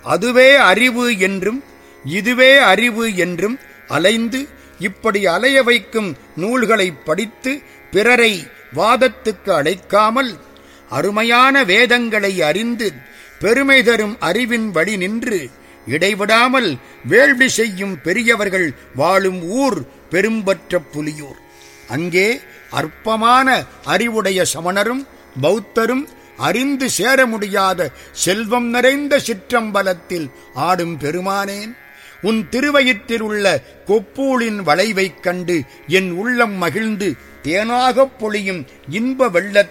அதுவே அறிவு என்றும் இதுவே அறிவு என்றும் அலைந்து இப்படி அலைய வைக்கும் நூல்களை படித்து பிறரை வாதத்துக்கு அழைக்காமல் அருமையான வேதங்களை அறிந்து பெருமை தரும் அறிவின் வழி நின்று இடைவிடாமல் வேள்வி செய்யும் பெரியவர்கள் வாழும் ஊர் பெரும்பற்ற புலியூர் அங்கே அற்பமான அறிவுடைய சமணரும் பௌத்தரும் அறிந்து சேர முடியாத செல்வம் நிறைந்த சிற்றம்பலத்தில் ஆடும் பெருமானேன் உன் திருவயிற்றில் உள்ள கொப்பூளின் வளைவைக் கண்டு என் உள்ளம் மகிழ்ந்து தேனாகப் பொழியும் இன்ப வெள்ளத்